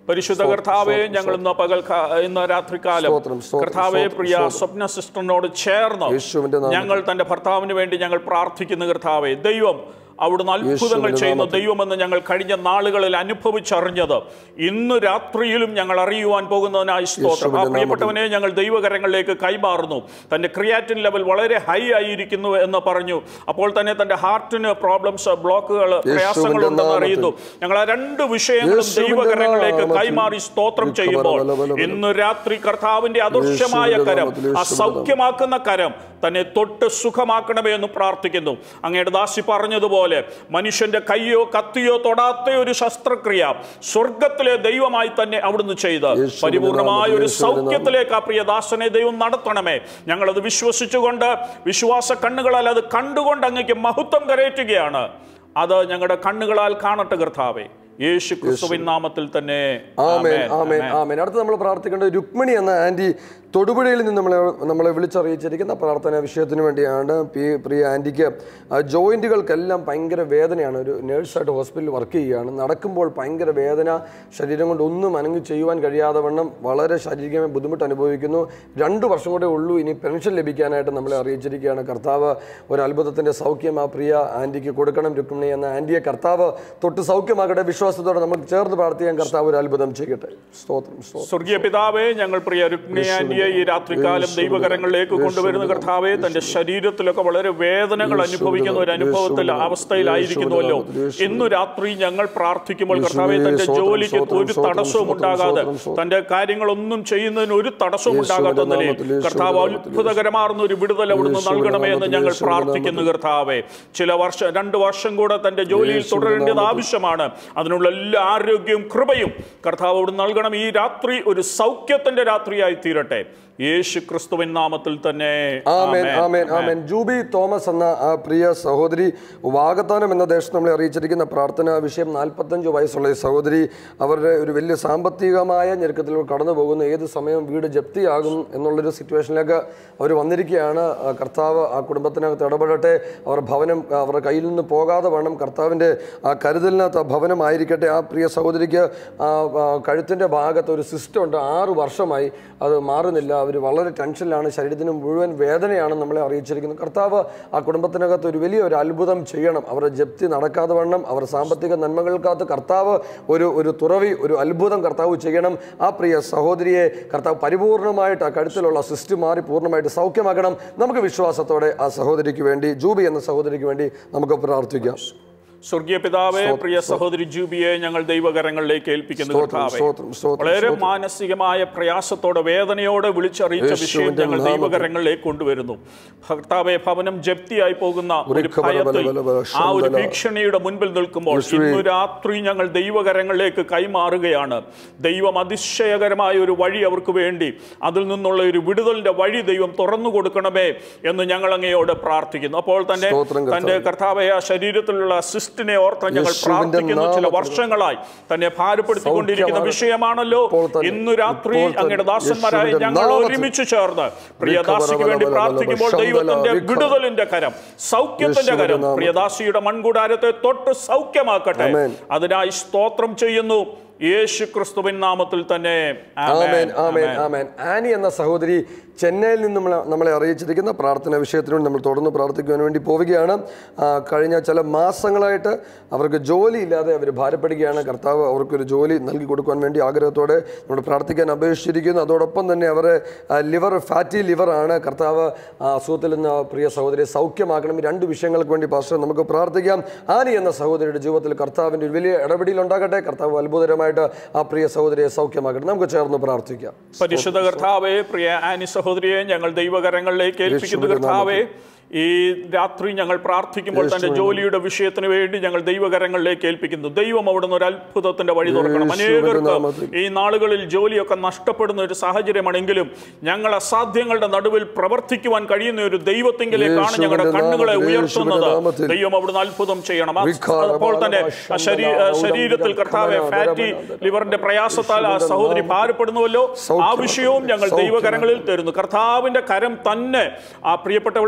പരിശുദ്ധ കർത്താവെ ഞങ്ങൾ ഇന്ന് പകൽ ഇന്ന് രാത്രികാലം സ്തോത്രം, സ്തോത്രം, കർത്താവെ സ്തോത്രം, പ്രിയ സ്വപ്ന സിസ്റ്ററിനോട് ചേർന്ന് യേശുവിന്റെ നാമത്തിൽ. ഞങ്ങൾ തന്റെ ഭർത്താവിന് വേണ്ടി ഞങ്ങൾ പ്രാർത്ഥിക്കുന്ന കർത്താവെ ദൈവം അവിടുന്ന് അത്ഭുതങ്ങൾ യേശുവിന്റെ ചെയ്യുന്ന ദൈവമെന്ന് ഞങ്ങൾ കഴിഞ്ഞ നാളുകളിൽ അനുഭവിച്ചറിഞ്ഞത് ഇന്ന് രാത്രിയിലും ഞങ്ങൾ അറിയുവാൻ പോകുന്നതിനായി സ്തോത്രം ആ യേശുവിന്റെ പ്രിയപ്പെട്ടവനെ ഞങ്ങൾ ദൈവകരങ്ങളിലേക്ക് കൈമാറുന്നു തന്റെ ക്രിയാറ്റിൻ ലെവൽ വളരെ ഹൈ ആയിരിക്കുന്നു എന്ന് പറഞ്ഞു അപ്പോൾ തന്നെ തന്റെ ഹാർട്ടിന് പ്രോബ്ലംസ് ബ്ലോക്കുകൾ പ്രയാസങ്ങളുണ്ടെന്ന് നാമത്തിൽ. അറിയുന്നു ഞങ്ങൾ ആ രണ്ട് വിഷയങ്ങളും യേശുവിന്റെ ദൈവകരങ്ങളിലേക്ക് നാമത്തിൽ. കൈമാറി സ്തോത്രം ചെയ്യുമ്പോൾ ഇന്ന് രാത്രി കർത്താവിന്റെ അദൃശ്യമായ യേശുവിന്റെ കരം നാമത്തിൽ, ആ യേശുവിന്റെ സൗഖ്യമാക്കുന്ന കരം തന്നെ തൊട്ട് സുഖമാക്കണമേ എന്ന് പ്രാർത്ഥിക്കുന്നു അങ്ങയുടെ ദാസി പറഞ്ഞതുപോലെ മനുഷ്യന്റെ കയ്യോ കത്തിയോ തൊടാത്ത ഒരു ശസ്ത്രക്രിയ സ്വർഗത്തിലെ ദൈവമായി തന്നെ അവിടുന്ന് ചെയ്ത് യേശുവിന്റെ പരിപൂർണമായ നാമത്തിൽ, ഒരു യേശുവിന്റെ സൗഖ്യത്തിലേക്ക് ആ പ്രിയ ദാസനെ ദൈവം നടത്തണമേ ഞങ്ങളത് വിശ്വസിച്ചുകൊണ്ട് വിശ്വാസ കണ്ണുകളാൽ അത് കണ്ടുകൊണ്ട് അങ്ങേക്ക് മഹത്വം കരയറ്റുകയാണ് അത് ഞങ്ങളുടെ കണ്ണുകളാൽ കാണട്ടെ കർത്താവേ യേശു ക്രിസ്തുവിൻ നാമത്തിൽ തന്നെ ആമേൻ ആമേൻ, ആമേൻ ആമേൻ. ആമേൻ അടുത്ത് നമ്മൾ പ്രാർത്ഥിക്കേണ്ടത് രുക്മിണി എന്ന ആൻറ്റി തൊടുപുഴയിൽ നിന്ന് നമ്മളെ നമ്മളെ വിളിച്ചറിയിച്ചിരിക്കുന്ന പ്രാർത്ഥന വിഷയത്തിന് വേണ്ടിയാണ് പി പ്രിയ ആൻറ്റിക്ക് ആ ജോയിൻറ്റുകൾക്കെല്ലാം ഭയങ്കര വേദനയാണ് ഒരു നേഴ്സായിട്ട് ഹോസ്പിറ്റലിൽ വർക്ക് ചെയ്യുകയാണ് നടക്കുമ്പോൾ ഭയങ്കര വേദന ശരീരം കൊണ്ട് ഒന്നും അനങ്ങി ചെയ്യുവാൻ കഴിയാതെ വണ്ണം വളരെ ശാരീരികമായി ബുദ്ധിമുട്ട് അനുഭവിക്കുന്നു രണ്ട് വർഷം കൂടെ ഉള്ളൂ ഇനി പെൻഷൻ ലഭിക്കാനായിട്ട് നമ്മളെ അറിയിച്ചിരിക്കുകയാണ് കർത്താവ് ഒരു അത്ഭുതത്തിൻ്റെ സൗഖ്യം ആ പ്രിയ ആൻറ്റിക്ക് കൊടുക്കണം രുക്മിണി എന്ന ആൻറ്റിയെ കർത്താവ് തൊട്ട് സൗഖ്യമാകട്ടെ വിശ്വാസത്തോടെ നമുക്ക് ചേർന്ന് പ്രാർത്ഥിക്കാൻ കർത്താവ് ഒരു അത്ഭുതം ചെയ്യട്ടെ സ്തോത്രം സ്തോത്രം സ്വർഗീയ പിതാവേ ഞങ്ങൾ പ്രിയ രുക്മിണി ആന്റിയെ ഈ രാത്രികാലം ദൈവകരങ്ങളിലേക്ക് കൊണ്ടുവരുന്ന കർത്താവെ തന്റെ ശരീരത്തിലൊക്കെ വളരെ വേദനകൾ അനുഭവിക്കുന്ന ഒരു അനുഭവത്തിൽ അവസ്ഥയിലായിരിക്കുന്നുവല്ലോ ഇന്നു രാത്രി ഞങ്ങൾ പ്രാർത്ഥിക്കുമ്പോൾ കർത്താവെ തന്റെ ജോലിക്ക് ഒരു തടസ്സവും ഉണ്ടാകാതെ തന്റെ കാര്യങ്ങളൊന്നും ചെയ്യുന്നതിന് ഒരു തടസ്സവും ഉണ്ടാകാത്ത നിലയിൽ കർത്താവ് അത്ഭുതകരമാർന്ന ഒരു വിടുതൽ അവിടുന്ന് നൽകണമേ എന്ന് ഞങ്ങൾ പ്രാർത്ഥിക്കുന്നു കർത്താവെ ചില വർഷം രണ്ട് വർഷം കൂടെ തന്റെ ജോലിയിൽ തുടരേണ്ടത് ആവശ്യമാണ് അതിനുള്ള എല്ലാ ആരോഗ്യവും കൃപയും കർത്താവ് അവിടുന്ന് നൽകണം ഈ രാത്രി ഒരു സൗഖ്യത്തിന്റെ രാത്രിയായി തീരട്ടെ യേശു ക്രിസ്തുവിൻ നാമത്തിൽ തന്നെ ആമേൻ ആമേൻ. ആമേൻ ആമേൻ ജൂബി തോമസ് എന്ന ആ പ്രിയ സഹോദരി വാഗത്താനം എന്ന ദേശത്ത് നമ്മളെ അറിയിച്ചിരിക്കുന്ന പ്രാർത്ഥനാ വിഷയം നാൽപ്പത്തഞ്ച് വയസ്സുള്ള ഈ സഹോദരി അവരുടെ ഒരു വലിയ സാമ്പത്തികമായ ഞെരുക്കത്തിലൂടെ കടന്നു പോകുന്ന ഏത് സമയം വീട് ജപ്തിയാകും എന്നുള്ളൊരു സിറ്റുവേഷനിലേക്ക് അവർ വന്നിരിക്കുകയാണ് ആ കർത്താവ് ആ കുടുംബത്തിനകത്ത് ഇടപെടട്ടെ അവർ ഭവനം അവരുടെ കയ്യിൽ നിന്ന് പോകാതെ വേണം കർത്താവിൻ്റെ ആ കരുതലിനകത്ത് ആ ഭവനമായിരിക്കട്ടെ ആ പ്രിയ സഹോദരിക്ക് ആ ആ കഴുത്തിൻ്റെ ഭാഗത്ത് ഒരു സിസ്റ്റം ഉണ്ട് ആറ് വർഷമായി അത് മാറുന്നില്ല അവർ വളരെ ടെൻഷനിലാണ് ശരീരത്തിന് മുഴുവൻ വേദനയാണ് നമ്മളെ അറിയിച്ചിരിക്കുന്നത് കർത്താവ് ആ കുടുംബത്തിനകത്ത് ഒരു വലിയ ഒരു അത്ഭുതം ചെയ്യണം അവരുടെ ജപ്തി നടക്കാതെ വണ്ണം അവർ സാമ്പത്തിക നന്മകൾക്കകത്ത് കർത്താവ് ഒരു ഒരു തുറവി ഒരു അത്ഭുതം കർത്താവ് ചെയ്യണം ആ പ്രിയ സഹോദരിയെ കർത്താവ് പരിപൂർണമായിട്ട് ആ കഴുത്തിലുള്ള സിസ്റ്റ് മാറി പൂർണ്ണമായിട്ട് സൗഖ്യമാക്കണം നമുക്ക് വിശ്വാസത്തോടെ ആ സഹോദരിക്ക് വേണ്ടി ജൂബി എന്ന സഹോദരിക്ക് വേണ്ടി നമുക്ക് പ്രാർത്ഥിക്കാം സ്വർഗീയ പിതാവേ പ്രിയ സഹോദരി ജൂബിയെ ഞങ്ങൾ ദൈവകരങ്ങളിലേക്ക് ഏൽപ്പിക്കുന്നു സ്തോത്രം, കർത്താവേ സ്തോത്രം, സ്തോത്രം, വളരെ മാനസികമായ പ്രയാസത്തോടെ വേദനയോടെ വിളിച്ചറിയിച്ച വിഷയം ഞങ്ങൾ ദൈവകരങ്ങളിലേക്ക് കൊണ്ടുവരുന്നു ഭർത്താവെ ഭവനം ജപ്തിയായി പോകുന്ന ഒരു ഭയത്തിൽ ആ ഒരു ഭീഷണിയുടെ മുൻപിൽ നിൽക്കുമ്പോൾ ഇന്നു രാത്രി ഞങ്ങൾ ദൈവകരങ്ങളിലേക്ക് കൈമാറുകയാണ് ദൈവം അതിശയകരമായ ഒരു വഴി അവർക്ക് വേണ്ടി അതിൽ നിന്നുള്ള ഒരു വിടുതലിന്റെ വഴി ദൈവം തുറന്നു കൊടുക്കണമേ എന്ന് ഞങ്ങൾ അങ്ങയോട് പ്രാർത്ഥിക്കുന്നു അപ്പോൾ തന്നെ സ്തോത്രം കർത്താവേ. തന്റെ കർത്താവെ ആ ശരീരത്തിലുള്ള സിസ്റ്റിനെ ഓർത്ത് ഞങ്ങൾ യേശുവിന്റെ പ്രാർത്ഥിക്കുന്നു ചില നാമത്തിൽ. വർഷങ്ങളായി തന്നെ ഭാരപ്പെടുത്തിക്കൊണ്ടിരിക്കുന്ന സൗഖ്യമാണ്. വിഷയമാണല്ലോ ഇപ്പോൾ തന്നെ. ഇന്ന് രാത്രി ഇപ്പോൾ തന്നെ. അങ്ങയുടെ ദാസന്മാരായ യേശുവിന്റെ ഞങ്ങൾ നാമത്തിൽ. ഒരുമിച്ച് ചേർന്ന് പ്രിയദാസിക്ക് വേണ്ടി പ്രാർത്ഥിക്കുമ്പോൾ ദൈവത്തിന്റെ വിടുതലിന്റെ കരം സൗഖ്യത്തിന്റെ കരം യേശുവിന്റെ നാമത്തിൽ. പ്രിയദാസിയുടെ മൺകൂടാരത്തെ തൊട്ട് സൗഖ്യമാക്കട്ടെ ആമേൻ. അതിനായി സ്തോത്രം ചെയ്യുന്നു യേശു ക്രിസ്തുവിൻ നാമത്തിൽ തന്നെ ആമേൻ ആമേൻ ആമേൻ ആനി എന്ന സഹോദരി ചെന്നൈയിൽ നിന്ന് നമ്മളെ നമ്മളെ അറിയിച്ചിരിക്കുന്ന പ്രാർത്ഥന വിഷയത്തിന് വേണ്ടി നമ്മൾ തുടർന്ന് പ്രാർത്ഥിക്കുവാൻ വേണ്ടി പോവുകയാണ് ആ, കഴിഞ്ഞ ചില മാസങ്ങളായിട്ട് അവർക്ക് ജോലി ഇല്ലാതെ അവർ ഭാരപ്പെടുകയാണ് കർത്താവ് അവർക്കൊരു ജോലി നൽകി കൊടുക്കുവാൻ വേണ്ടി ആഗ്രഹത്തോടെ നമ്മൾ പ്രാർത്ഥിക്കാൻ അപേക്ഷിച്ചിരിക്കുന്നു അതോടൊപ്പം തന്നെ അവരെ ലിവർ ഫാറ്റി ലിവറാണ് കർത്താവ് ആ അസുഖത്തിൽ നിന്ന് ആ പ്രിയ സഹോദരിയെ സൗഖ്യമാക്കണം ഈ രണ്ട് വിഷയങ്ങൾക്ക് വേണ്ടി പാസ്റ്റർ നമുക്ക് പ്രാർത്ഥിക്കാം ആനി എന്ന സഹോദരിയുടെ ജീവിതത്തിൽ കർത്താവിൻ്റെ ഒരു വലിയ ഇടപെടൽ ഉണ്ടാകട്ടെ കർത്താവ് അത്ഭുതകരമായിട്ട് ആ പ്രിയ സഹോദരിയെ സൗഖ്യമാക്കട്ടെ നമുക്ക് ചേർന്ന് പ്രാർത്ഥിക്കാം പരിശുദ്ധ കർത്താവേ പ്രിയ ആനി സഹോദരിയെ ഞങ്ങൾ ദൈവകരങ്ങളിലേക്ക് ഏൽപ്പിക്കുന്നു യേശുവിന്റെ കർത്താവേ ഈ രാത്രി ഞങ്ങൾ പ്രാർത്ഥിക്കുമ്പോൾ തന്റെ ജോലിയുടെ വിഷയത്തിന് വേണ്ടി ഞങ്ങൾ ദൈവകരങ്ങളിലേക്ക് ഏൽപ്പിക്കുന്നു ദൈവം അവിടുന്ന് ഒരു അത്ഭുതത്തിന്റെ വഴി തുറക്കണം യേശുവിന്റെ അനേകർക്ക് നാമത്തിൽ. ഈ നാളുകളിൽ ജോലിയൊക്കെ നഷ്ടപ്പെടുന്ന ഒരു സാഹചര്യമാണെങ്കിലും ഞങ്ങൾ അസാധ്യങ്ങളുടെ നടുവിൽ പ്രവർത്തിക്കുവാൻ കഴിയുന്ന ഒരു ദൈവത്തിങ്കിലേക്കാണ് ഞങ്ങളുടെ യേശുവിന്റെ കണ്ണുകളെ നാമത്തിൽ, ഉയർത്തുന്നത് യേശുവിന്റെ നാമത്തിൽ. ദൈവം അവിടുന്ന് അത്ഭുതം ചെയ്യണം ആ- വിഖാര അപ്പോൾ തന്നെ ആ ശരീ- ആ ശരീരത്തിൽ കർത്താവെ ഫാറ്റി ലിവറിന്റെ പ്രയാസത്താൽ ആ സഹോദരി ഭാരപ്പെടുന്നുവല്ലോ ആ സൗഖ്യം. വിഷയവും ഞങ്ങൾ സൗഖ്യം. ദൈവകരങ്ങളിൽ തരുന്നു കർത്താവിന്റെ കരം തന്നെ ആ പ്രിയപ്പെട്ടവളെ തൊട്ട്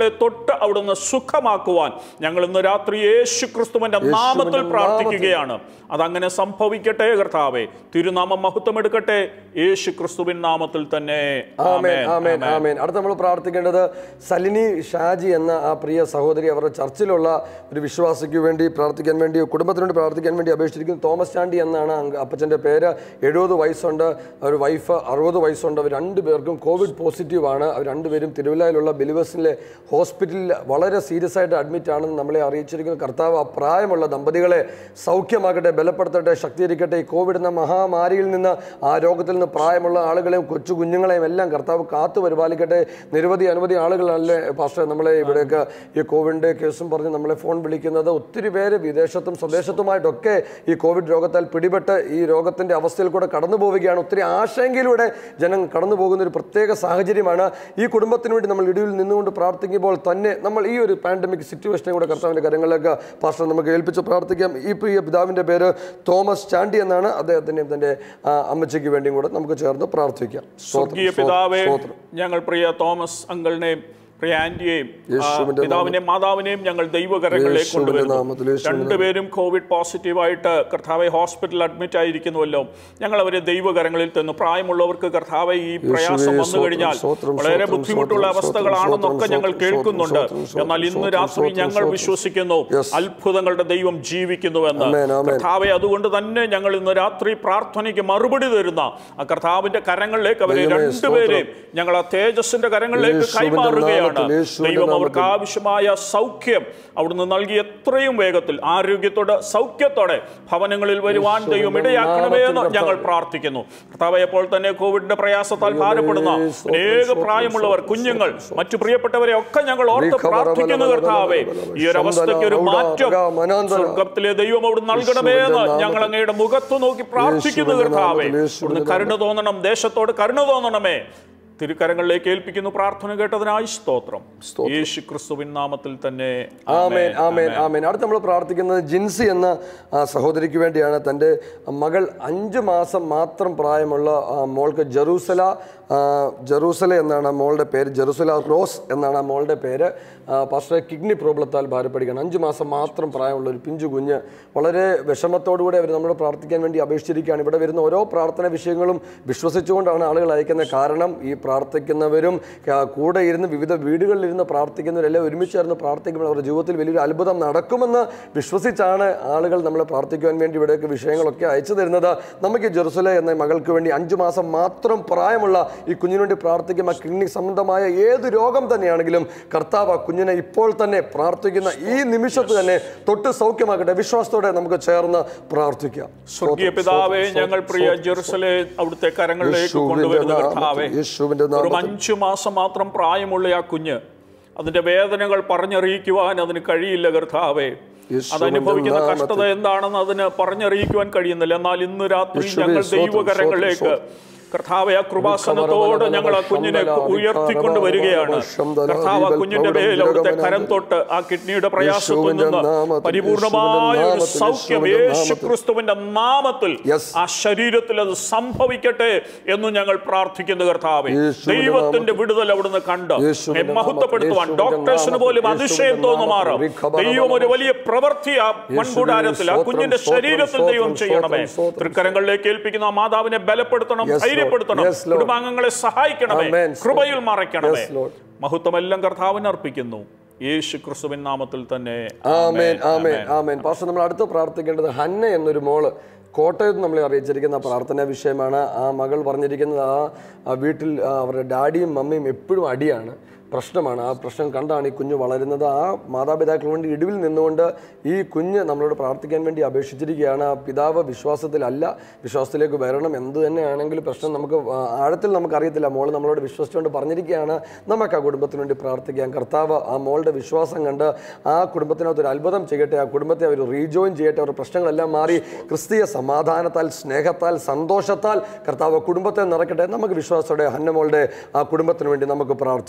തൊട്ട് അവിടുന്ന് സുഖമാക്കുവാൻ ഞങ്ങൾ ഇന്ന് രാത്രി യേശു ക്രിസ്തുവിന്റെ നാമത്തിൽ പ്രാർത്ഥിക്കുകയാണ് അതങ്ങനെ സംഭവിക്കട്ടെ കർത്താവെ തിരുനാമം മഹത്വം എടുക്കട്ടെ യേശു ക്രിസ്തുവിൻ നാമത്തിൽ തന്നെ ആമേൻ ആമേൻ. ആമേൻ ആമേൻ അടുത്ത നമ്മൾ പ്രാർത്ഥിക്കേണ്ടത് സലിനി ഷാജി എന്ന ആ പ്രിയ സഹോദരി അവരുടെ ചർച്ചിലുള്ള ഒരു വിശ്വാസിക്ക് വേണ്ടി പ്രാർത്ഥിക്കാൻ വേണ്ടി കുടുംബത്തിന് വേണ്ടി പ്രാർത്ഥിക്കാൻ വേണ്ടി അപേക്ഷിച്ചിരിക്കുന്നു തോമസ് ചാണ്ടി എന്നാണ് അങ്ക- അപ്പച്ചൻ്റെ പേര് എഴുപത് വയസ്സുണ്ട് അവർ വൈഫ് അറുപത് വയസ്സുണ്ട് അവർ രണ്ടു പേർക്കും കോവിഡ് പോസിറ്റീവ് ആണ് അവർ രണ്ടുപേരും തിരുവല്ലയിലുള്ള ബിലിവേഴ്സിലെ ഹോസ്പിറ്റലിൽ വളരെ സീരിയസ് ആയിട്ട് അഡ്മിറ്റ് ആണെന്ന് നമ്മളെ അറിയിച്ചിരിക്കുന്നു കർത്താവ് ആ പ്രായമുള്ള ദമ്പതികളെ സൗഖ്യമാക്കട്ടെ ബലപ്പെടുത്തട്ടെ ശക്തീകരിക്കട്ടെ ഈ കോവിഡ് എന്ന മഹാമാരിയിൽ നിന്ന് ആ രോഗത്തിൽ നിന്ന് പ്രായമുള്ള ആളുകളെയും കൊച്ചു കുഞ്ഞുങ്ങളെയും എല്ലാം കർത്താവ് കാത്തു പരിപാലിക്കട്ടെ നിരവധി അനവധി ആളുകളല്ലേ പാസ്റ്റർ നമ്മളെ ഇവിടെയൊക്കെ ഈ കോവിഡിൻ്റെ കേസും പറഞ്ഞ് നമ്മളെ ഫോൺ വിളിക്കുന്നത് ഒത്തിരി പേര് വിദേശത്തും സ്വദേശത്തുമായിട്ടൊക്കെ ഈ കോവിഡ് രോഗത്താൽ പിടിപെട്ട് ഈ രോഗത്തിൻ്റെ അവസ്ഥയിൽ കൂടെ കടന്നു പോവുകയാണ് ഒത്തിരി ആശങ്കയിലൂടെ ജനം കടന്നു പോകുന്ന ഒരു പ്രത്യേക സാഹചര്യമാണ് ഈ കുടുംബത്തിന് വേണ്ടി നമ്മൾ ഇടിവിൽ നിന്നുകൊണ്ട് പ്രാർത്ഥിക്കുമ്പോൾ തന്നെ നമ്മൾ ഈ ഒരു പാൻഡമിക് സിറ്റുവേഷനെ കൂടെ കർത്താവിൻ്റെ കാര്യങ്ങളിലേക്ക് പാസ്റ്റർ നമുക്ക് ഏൽപ്പിച്ച് പ്രാർത്ഥിക്കാം ഈ പ്രിയ പിതാവിൻ്റെ പേര് തോമസ് ചാണ്ടി എന്നാണ് അദ്ദേഹത്തിൻ്റെയും തൻ്റെ ആ, അമ്മച്ചിക്ക് വേണ്ടിയും കൂടെ നമുക്ക് ചേർന്ന് പ്രാർത്ഥിക്കാം സ്തോത്രം, സ്വർഗീയ സ്തോത്രം, പിതാവേ സ്തോത്രം. ഞങ്ങൾ പ്രിയ തോമസ് അങ്കിളിനെയും പ്രിയ ആന്റിയെയും ആ, യേശുവിന്റെ പിതാവിനെയും മാതാവിനെയും ഞങ്ങൾ ദൈവകരങ്ങളിലേക്ക് യേശുവിന്റെ കൊണ്ടുവരുന്നു നാമത്തിൽ, യേശുവിന്റെ രണ്ടുപേരും കോവിഡ് പോസിറ്റീവായിട്ട് കർത്താവെ ഹോസ്പിറ്റലിൽ അഡ്മിറ്റ് ആയിരിക്കുന്നുവല്ലോ ഞങ്ങൾ അവരെ ദൈവകരങ്ങളിൽ തന്നു പ്രായമുള്ളവർക്ക് കർത്താവെ ഈ പ്രയാസം യേശുവേ, വന്നു കഴിഞ്ഞാൽ സ്തോത്രം, വളരെ സ്തോത്രം, ബുദ്ധിമുട്ടുള്ള സ്തോത്രം, അവസ്ഥകളാണെന്നൊക്കെ സ്തോത്രം, ഞങ്ങൾ സ്തോത്രം, കേൾക്കുന്നുണ്ട് സ്തോത്രം, സ്തോത്രം, എന്നാൽ ഇന്ന് സ്തോത്രം, രാത്രി സ്തോത്രം, ഞങ്ങൾ സ്തോത്രം. വിശ്വസിക്കുന്നു Yes. അത്ഭുതങ്ങളുടെ ദൈവം ജീവിക്കുന്നുവെന്ന് ആമേൻ, ആമേൻ. കർത്താവെ അതുകൊണ്ട് തന്നെ ഞങ്ങൾ ഇന്ന് രാത്രി പ്രാർത്ഥനയ്ക്ക് മറുപടി തരുന്ന ആ കർത്താവിന്റെ കരങ്ങളിലേക്ക് അവരെ ദൈവമേ, രണ്ടുപേരെയും ഞങ്ങൾ ആ തേജസ്സിന്റെ കരങ്ങളിലേക്ക് യേശുവിന്റെ കൈമാറുകയാണ് നാമത്തിൽ, യേശുവിന്റെ ദൈവം അവർക്ക് നാമത്തിൽ. ആവശ്യമായ സൗഖ്യം അവിടുന്ന് നൽകി എത്രയും വേഗത്തിൽ ആരോഗ്യത്തോടെ സൗഖ്യത്തോടെ ഭവനങ്ങളിൽ വരുവാൻ ദൈവം ഇടയാക്കണമേ എന്ന് നാമത്തിൽ ഞങ്ങൾ പ്രാർത്ഥിക്കുന്നു കർത്താവെ അപ്പോൾ തന്നെ കോവിഡിന്റെ പ്രയാസത്താൽ ഭാരപ്പെടുന്ന സ്തോത്രം, അനേക സ്തോത്രം, പ്രായമുള്ളവർ സ്തോത്രം, കുഞ്ഞുങ്ങൾ സ്തോത്രം, മറ്റു പ്രിയപ്പെട്ടവരെ ഒക്കെ ഞങ്ങൾ ഓർത്ത് റിഖബറ പ്രാർത്ഥിക്കുന്നു ബല ബല കർത്താവെ ബല ബല ബല ഈ ഒരു അവസ്ഥയ്ക്ക് ഒരു ശന്തന മാറ്റം ഔഡ മനാന്തര. സ്വർഗത്തിലെ ദൈവം അവിടെ നൽകണമേ എന്ന് യേശുവിന്റെ ഞങ്ങൾ അങ്ങയുടെ മുഖത്ത് നോക്കി പ്രാർത്ഥിക്കുന്നു യേശുവിന്റെ കർത്താവെ നാമത്തിൽ, യേശുവിന്റെ അവിടുന്ന് കരുണ തോന്നണം ദേശത്തോട് കരുണ തോന്നണമേ തിരുക്കരങ്ങളിലേക്ക് ഏൽപ്പിക്കുന്നു പ്രാർത്ഥന കേട്ടതിനായി സ്തോത്രം യേശു ക്രിസ്തുവിൻ നാമത്തിൽ തന്നെ ആമേൻ ആമേൻ ആമേൻ അടുത്ത് നമ്മൾ പ്രാർത്ഥിക്കുന്നത് ജിൻസി എന്ന ആ, സഹോദരിക്ക് വേണ്ടിയാണ് തൻ്റെ മകൾ അഞ്ച് മാസം മാത്രം പ്രായമുള്ള ആ, മോൾക്ക് ജെറൂസല ആ, ജെറൂസല എന്നാണ് ആ മോളുടെ പേര് ജെറൂസല റോസ് എന്നാണ് ആ മോളുടെ പേര് പക്ഷേ കിഡ്നി പ്രോബ്ലത്താൽ ഭാരപ്പെടുകയാണ് അഞ്ച് മാസം മാത്രം പ്രായമുള്ള ഒരു പിഞ്ചു കുഞ്ഞ് വളരെ വിഷമത്തോടുകൂടി അവർ നമ്മളോട് പ്രാർത്ഥിക്കാൻ വേണ്ടി അപേക്ഷിച്ചിരിക്കുകയാണ് ഇവിടെ വരുന്ന ഓരോ പ്രാർത്ഥന വിഷയങ്ങളും വിശ്വസിച്ചുകൊണ്ടാണ് ആളുകൾ അയക്കുന്നത് കാരണം ഈ പ്രാർത്ഥിക്കുന്നവരും ആ, കൂടെ ഇരുന്ന് വിവിധ വീടുകളിലിരുന്ന് പ്രാർത്ഥിക്കുന്നവരെല്ലാം ഒരുമിച്ച് ചേർന്ന് പ്രാർത്ഥിക്കുമ്പോൾ അവരുടെ ജീവിതത്തിൽ വലിയൊരു അത്ഭുതം നടക്കുമെന്ന് വിശ്വസിച്ചാണ് ആളുകൾ നമ്മളെ പ്രാർത്ഥിക്കുവാൻ വേണ്ടി ഇവിടേക്ക് വിഷയങ്ങളൊക്കെ അയച്ചു തരുന്നത് നമുക്ക് ഈ ജെറുസല എന്ന മകൾക്ക് വേണ്ടി അഞ്ചു മാസം മാത്രം പ്രായമുള്ള ഈ കുഞ്ഞിനു വേണ്ടി പ്രാർത്ഥിക്കുമ്പോൾ കിഡ്നി സംബന്ധമായ ഏത് രോഗം തന്നെയാണെങ്കിലും കർത്താവ് ആ കുഞ്ഞിനെ ഇപ്പോൾ തന്നെ പ്രാർത്ഥിക്കുന്ന ഈ നിമിഷത്ത് തന്നെ തൊട്ട് സൗഖ്യമാക്കട്ടെ വിശ്വാസത്തോടെ നമുക്ക് ചേർന്ന് പ്രാർത്ഥിക്കാം സ്വർഗീയ പിതാവേ ഞങ്ങൾ പ്രിയ ജെറുസലെ അവിടുത്തെ കരങ്ങളിലേക്ക് യേശുവിന്റെ കൊണ്ടുവരുന്ന നാമത്തിൽ, കർത്താവേ യേശുവിന്റെ ഒരു നാമത്തിൽ അഞ്ചു മാസം മാത്രം പ്രായമുള്ള ആ കുഞ്ഞ് അതിന്റെ വേദനകൾ പറഞ്ഞറിയിക്കുവാൻ അതിന് കഴിയില്ല കർത്താവേ യേശുവിന്റെ അതനുഭവിക്കുന്ന നാമത്തിൽ. കഷ്ടത എന്താണെന്ന് അതിന് പറഞ്ഞറിയിക്കുവാൻ കഴിയുന്നില്ല എന്നാൽ ഇന്ന് രാത്രി യേശുവേ, ഞങ്ങൾ സ്തോത്രം, ദൈവകരങ്ങളിലേക്ക് സ്തോത്രം, കർത്താവെ ആ കൃപാസനത്തോട് ഞങ്ങൾ ആ കുഞ്ഞിനെ ഉയർത്തിക്കൊണ്ട് വരികയാണ് കർത്താവ് ആ കുഞ്ഞിന്റെ മേൽ അവിടുത്തെ കരം തൊട്ട് ആ കിഡ്നിയുടെ പ്രയാസത്തിൽ നിന്ന് പരിപൂർണമായ ഒരു സൗഖ്യം യേശു ക്രിസ്തുവിന്റെ നാമത്തിൽ Yes. ആ ശരീരത്തിൽ അത് സംഭവിക്കട്ടെ എന്ന് ഞങ്ങൾ പ്രാർത്ഥിക്കുന്നു കർത്താവെ യേശുവിന്റെ ദൈവത്തിന്റെ വിടുതൽ അവിടുന്ന് കണ്ട് യേശുവിന്റെ എന്നെ മഹത്വപ്പെടുത്തുവാൻ നാമത്തിൽ, ഡോക്ടേഴ്സിന് പോലും യേശുവിന്റെ അതിശയം തോന്നുമാറ് നാമത്തിൽ, ദൈവം ഒരു വലിയ പ്രവൃത്തി ആ മൺകൂടാരത്തിൽ ആ സ്തോത്രം, കുഞ്ഞിന്റെ സ്തോത്രം, ശരീരത്തിൽ ദൈവം സ്തോത്രം, ചെയ്യണമേ സ്തോത്രം, തൃക്കരങ്ങളിലേക്ക് ഏൽപ്പിക്കുന്ന ആ മാതാവിനെ ബലപ്പെടുത്തണം Yes, Lord. ധൈര്യപ്പെടുത്തണം Yes, Lord. കുടുംബാംഗങ്ങളെ സഹായിക്കണമേ Amen. കൃപയിൽ മറയ്ക്കണമേ Yes, Lord. മഹത്വമെല്ലാം കർത്താവിന് അർപ്പിക്കുന്നു യേശു ക്രിസ്തുവിൻ നാമത്തിൽ തന്നെ ആമേൻ ആമേൻ ആമേൻ പാസ്റ്റർ നമ്മൾ അടുത്ത് പ്രാർത്ഥിക്കേണ്ടത് ഹന്ന എന്നൊരു മോള് കോട്ടയത്ത് നമ്മളെ അറിയിച്ചിരിക്കുന്ന പ്രാർത്ഥനാ വിഷയമാണ് ആ മകൾ പറഞ്ഞിരിക്കുന്നത് ആ ആ വീട്ടിൽ ആ അവരുടെ ഡാഡിയും മമ്മിയും എപ്പോഴും അടിയാണ് പ്രശ്നമാണ് ആ പ്രശ്നം കണ്ടാണ് ഈ കുഞ്ഞ് വളരുന്നത് ആ മാതാപിതാക്കൾ വേണ്ടി ഇടിവിൽ നിന്നുകൊണ്ട് ഈ കുഞ്ഞ് നമ്മളോട് പ്രാർത്ഥിക്കാൻ വേണ്ടി അപേക്ഷിച്ചിരിക്കുകയാണ് ആ പിതാവ് വിശ്വാസത്തിലല്ല വിശ്വാസത്തിലേക്ക് വരണം എന്ത് തന്നെയാണെങ്കിലും പ്രശ്നം നമുക്ക് ആ, ആഴത്തിൽ നമുക്കറിയത്തില്ല മോൾ നമ്മളോട് വിശ്വസിച്ചുകൊണ്ട് പറഞ്ഞിരിക്കുകയാണ് നമുക്ക് ആ കുടുംബത്തിന് വേണ്ടി പ്രാർത്ഥിക്കാം കർത്താവ് ആ മോളുടെ വിശ്വാസം കണ്ട് ആ കുടുംബത്തിനകത്ത് ഒരു അത്ഭുതം ചെയ്യട്ടെ ആ കുടുംബത്തെ അവർ റീജോയിൻ ചെയ്യട്ടെ അവരുടെ പ്രശ്നങ്ങളെല്ലാം മാറി ക്രിസ്തീയ സമാധാനത്താൽ സ്നേഹത്താൽ സന്തോഷത്താൽ കർത്താവ് കുടുംബത്തെ നിറയ്ക്കട്ടെ നമുക്ക് വിശ്വാസത്തോടെ ഹന്നമോളുടെ ആ കുടുംബത്തിന് വേണ്ടി നമുക്ക് പ്രാർത്ഥിക്കാം